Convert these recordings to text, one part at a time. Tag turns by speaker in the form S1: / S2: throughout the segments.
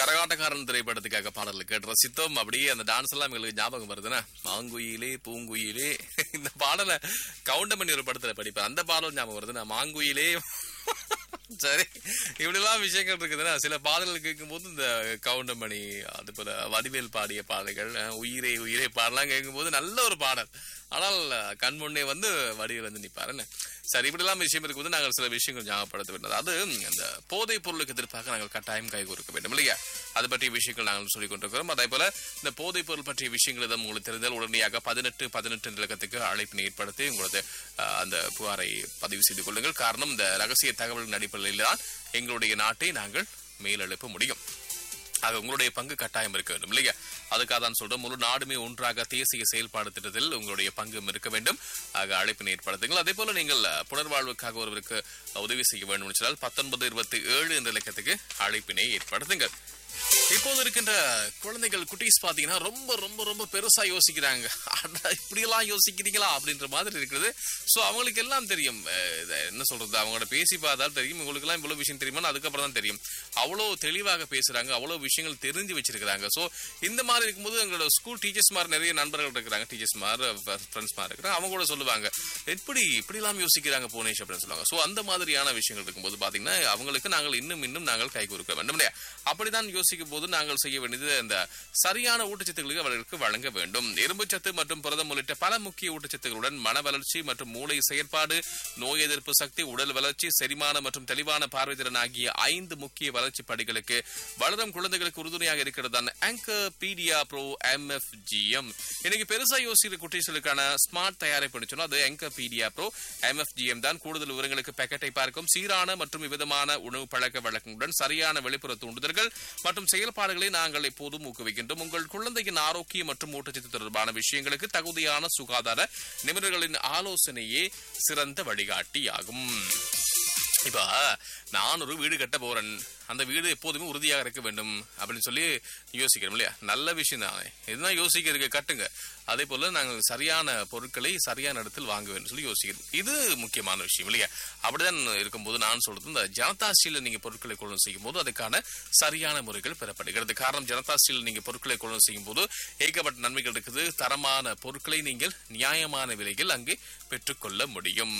S1: கரகாட்டக்காரன் திரைப்படத்துக்காக பாடல் கேட்டு ரசித்தோம் அப்படியே அந்த டான்ஸ் எல்லாம் எங்களுக்கு ஞாபகம் வருதுன்னா மாங்குயிலே பூங்குயிலே இந்த பாடலை கவுண்டமணி ஒரு படத்துல படிப்பேன் அந்த பாடல் ஞாபகம் வருதுன்னா மாங்குயிலே சரி இப்படிலாம் விஷயங்கள் இருக்குதுன்னா சில பாடல்கள் கேட்கும்போது இந்த கவுண்டமணி அது போல வடிவேல் பாடிய பாடல்கள் அஹ், உயிரே உயிரே பாடலாம் கேட்கும்போது நல்ல ஒரு பாடல் ஆனால் அஹ், கண் முன்னே வந்து வடிவேல் வந்து நிப்பாருன்னு சரி இப்படிலாம் விஷயம் இருக்கும்போது நாங்கள் சில விஷயங்கள் ஞாபகப்படுத்த வேண்டும் அது அந்த போதைப் பொருளுக்கு எதிர்ப்பாக நாங்கள் கட்டாயம் கை கொடுக்க வேண்டும் இல்லையா அது பற்றிய விஷயங்கள் நாங்கள் சொல்லிக் கொண்டிருக்கிறோம் அதே போல இந்த போதைப் பொருள் பற்றிய விஷயங்கள் எதுவும் உங்களுக்கு தெரிந்தால் உடனடியாக பதினெட்டு பதினெட்டு இலக்கத்துக்கு அழைப்பினை ஏற்படுத்தி உங்களது அஹ், அந்த புகாரை பதிவு செய்து கொள்ளுங்கள் காரணம் இந்த ரகசிய தகவல்களின் அடிப்படையில் தான் எங்களுடைய நாட்டை நாங்கள் மேலெழுப்ப முடியும் ஆக உங்களுடைய பங்கு கட்டாயம் இருக்க வேண்டும் இல்லையா அதுக்காக தான் சொல்றோம் முழு நாடுமே ஒன்றாக தேசிய செயல்பாடு திட்டத்தில் உங்களுடைய பங்கும் இருக்க வேண்டும் ஆக அழைப்பினை ஏற்படுத்துங்கள் அதே போல நீங்கள் அஹ், புனர்வாழ்வுக்காக ஒருவருக்கு உதவி செய்ய வேண்டும் சொன்னால் பத்தொன்பது இருபத்தி ஏழு என்ற இலக்கத்துக்கு அழைப்பினை ஏற்படுத்துங்கள் இப்போது இருக்கின்ற குழந்தைகள் குட்டீஸ் பாத்தீங்கன்னா ரொம்ப ரொம்ப ரொம்ப பெருசா யோசிக்கிறாங்க அட, இப்படியெல்லாம் யோசிக்கிறீங்களா அப்படின்ற மாதிரி இருக்குது சோ அவங்களுக்கு எல்லாம் தெரியும் அஹ், இத என்ன சொல்றது அவங்களோட பேசி பார்த்தால் தெரியும் உங்களுக்கு எல்லாம் இவ்வளவு விஷயம் தெரியுமா அதுக்கப்புறம் தான் தெரியும் அவ்வளவு தெளிவாக பேசுறாங்க அவ்வளவு விஷயங்கள் தெரிஞ்சு வச்சிருக்காங்க சோ இந்த மாதிரி இருக்கும்போது எங்களோட ஸ்கூல் டீச்சர்ஸ் மாதிரி நிறைய நண்பர்கள் இருக்கிறாங்க டீச்சர்ஸ் மாதிரி ஃப்ரெண்ட்ஸ் மாதிரி இருக்கிறாங்க அவங்க கூட சொல்லுவாங்க எப்படி இப்படி எல்லாம் யோசிக்கிறாங்க புவனேஷ் அப்படின்னு சொல்லுவாங்க சோ அந்த மாதிரியான விஷயங்கள் இருக்கும்போது பாத்தீங்கன்னா அவங்களுக்கு நாங்கள் இன்னும் இன்னும் நாங்கள் கை கொடுக்க வேண்டும் இல்லையா அப்படிதான் யோசிக்கும் போது நாங்கள் செய்ய வேண்டியது இந்த சரியான ஊட்டச்சத்துக்களுக்கு அவர்களுக்கு வழங்க வேண்டும் இரும்புச்சத்து மற்றும் புரதம் உள்ளிட்ட பல முக்கிய ஊட்டச்சத்துக்களுடன் மன வளர்ச்சி மற்றும் மூளை செயற்பாடு நோய் எதிர்ப்பு சக்தி உடல் வளர்ச்சி செரிமானம் மற்றும் தெளிவான பார்வை திறன் ஆகிய ஐந்து முக்கிய வளர்ச்சி படிகளுக்கு வளரும் குழந்தைகளுக்கு உறுதுணையாக இருக்கிறது தான் ஆங்கர் பீடியா ப்ரோ எம்எஃப்ஜிஎம் இன்னைக்கு பெருசா யோசிக்கிற குட்டீஸ்களுக்கான ஸ்மார்ட் தயாரிப்பு சொன்னா அது ஆங்கர் பீடியா ப்ரோ எம்எஃப்ஜிஎம் தான் கூடுதல் விவரங்களுக்கு பேக்கெட்டை பார்க்கும் சீரான மற்றும் விதமான உணவு பழக்க வழக்கங்களுடன் சரியான வெளிப்புற தூண்டுதல்கள் மற்றும் செயல்பாடுகளை நாங்கள் எப்போதும் ஊக்குவிக்கின்றோம் உங்கள் குழந்தையின் ஆரோக்கியம் மற்றும் ஊட்டச்சத்து தொடர்பான விஷயங்களுக்கு தகுதியான சுகாதார நிபுணர்களின் ஆலோசனையே சிறந்த வழிகாட்டியாகும் இப்ப நான் ஒரு வீடு கட்ட போறேன் அந்த வீடு எப்போதுமே உறுதியாக இருக்க வேண்டும் அப்படின்னு சொல்லி யோசிக்கிறோம் இல்லையா நல்ல விஷயம் தான் இதுதான் யோசிக்கிறதுக்கு கட்டுங்க அதே போல நாங்கள் சரியான பொருட்களை சரியான இடத்தில் வாங்க வேண்டும் சொல்லி யோசிக்கிறோம் இது முக்கியமான விஷயம் இல்லையா அப்படிதான் இருக்கும்போது நான் சொல்றது இந்த ஜனதா ஸ்டீல நீங்க பொருட்களை கொள்ளும் செய்யும் போது அதுக்கான சரியான முறைகள் பெறப்படுகிறது காரணம் ஜனதா ஸ்டீல் நீங்க பொருட்களை கொள்ளும் செய்யும் போது ஏகப்பட்ட நன்மைகள் இருக்குது தரமான பொருட்களை நீங்கள் நியாயமான விலையில் அங்கே பெற்றுக்கொள்ள முடியும்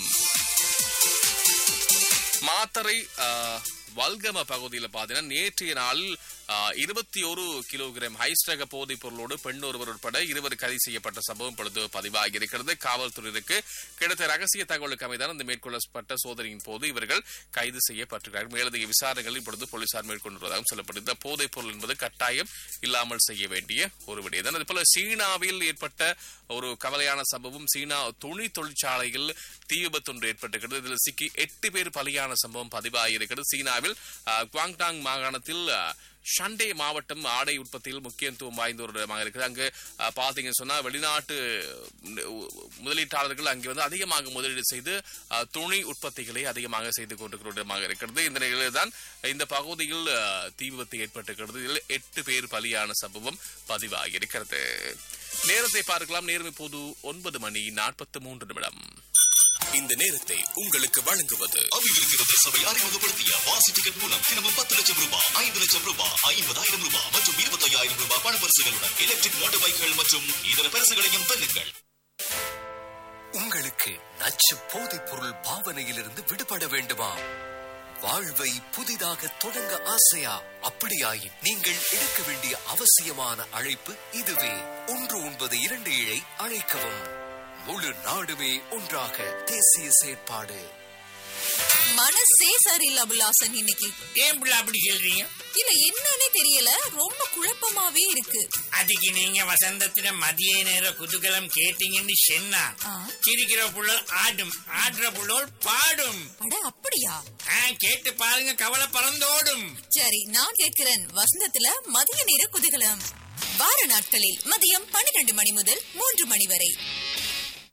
S1: மாத்தரை ஆ, வல்கம பகுதியில் பார்த்தீங்கன்னா நேற்றைய நாளில் இருபத்தி ஒரு கிலோகிராம் ஹைஸ்ரக போதைப் பொருளோடு பெண் ஒருவர் உட்பட இருவர் கைது செய்யப்பட்ட சம்பவம் பொழுது பதிவாகி இருக்கிறது காவல்துறையினருக்கு கிடைத்த ரகசிய தகவலுக்கு அமைதான் இந்த மேற்கொள்ளப்பட்ட சோதனையின் போது இவர்கள் கைது செய்யப்பட்டிருக்கிறார்கள் மேலதிக விசாரணைகள் இப்பொழுது போலீசார் மேற்கொண்டுள்ளதாகவும் சொல்லப்படுது இந்த போதைப் பொருள் என்பது கட்டாயம் இல்லாமல் செய்ய வேண்டிய ஒரு விடயம் அதே போல சீனாவில் ஏற்பட்ட ஒரு கவலையான சம்பவம் சீனா துணி தொழிற்சாலையில் தீ விபத்து ஒன்று ஏற்பட்டிருக்கிறது இதில் சிக்கி எட்டு பேர் பலியான சம்பவம் பதிவாகியிருக்கிறது சீனாவில் அஹ், குவாங்டாங் மாகாணத்தில் அஹ், ஷண்டே மாவட்டம் ஆடை உற்பத்தியில் முக்கியத்துவம் வாய்ந்த ஒரு இடமாக இருக்குது அங்கு அஹ், பாத்தீங்கன்னு சொன்னா வெளிநாட்டு உ- முதலீட்டாளர்கள் அங்கே வந்து அதிகமாக முதலீடு செய்து அஹ், துணி உற்பத்திகளை அதிகமாக செய்து கொண்டிருக்கிற ஒரு இடமாக இருக்கிறது இந்த நிலையில் தான் இந்த பகுதியில் அஹ், தீ விபத்து ஏற்பட்டிருக்கிறது இதில் எட்டு பேர் பலியான சம்பவம் பதிவாகியிருக்கிறது நேரத்தை பார்க்கலாம் நேரம் இப்போது ஒன்பது மணி நாற்பத்தி மூன்று நிமிடம் இந்த நேரத்தை உங்களுக்கு வழங்குவது
S2: அபிவிருத்தி சபை அறிமுகப்படுத்திய வாசி டிக்கெட் மூலம் தினமும் பத்து லட்சம் ரூபாய் ஐந்து லட்சம் ரூபாய் ஐம்பதாயிரம் ரூபாய் மற்றும் இருபத்தையாயிரம் ரூபாய் பண பரிசுகளுடன் எலக்ட்ரிக் மோட்டார் பைக்குகள் மற்றும் இதர பரிசுகளையும் பெறுங்கள்
S3: உங்களுக்கு நச்சு போதைப் பொருள் பாவனையிலிருந்து விடுபட வேண்டுமா வாழ்வை புதிதாக தொடங்க ஆசையா அப்படியாயின் நீங்கள் எடுக்க வேண்டிய அவசியமான அழைப்பு இதுவே ஒன்று ஒன்பது இரண்டு ஏழை அழைக்கவும் முழு நாடுமே ஒன்றாக தேசிய செயற்பாடு
S4: மனசே சரியில்லை அபுல்லாசன் இன்னைக்கு
S5: ஏன் புள்ள அப்படி சொல்றீங்க
S4: இல்ல என்னன்னே தெரியல ரொம்ப குழப்பமாவே இருக்கு
S5: அதுக்கு நீங்க வசந்தத்துல மதிய நேர குதூகலம் கேட்டீங்கன்னு சொன்னா
S4: ஆ.
S5: சிரிக்கிற புள்ளோர் ஆடும் ஆடுற புள்ளோர் பாடும்
S4: அட அப்படியா
S5: ஆ, கேட்டு பாருங்க கவலை பறந்தோடும்
S4: சரி நான் கேட்கிறேன் வசந்தத்துல மதிய நேர குதூகலம் வார நாட்களில் மதியம் பன்னிரண்டு மணி முதல் மூன்று மணி வரை